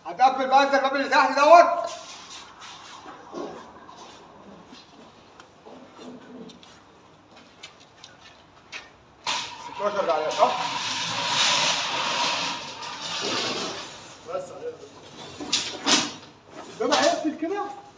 هتقفل بقى انت الباب اللي تحت دوت ستاشر عليها صح؟ بس عليها. ده بقى هيقفل كده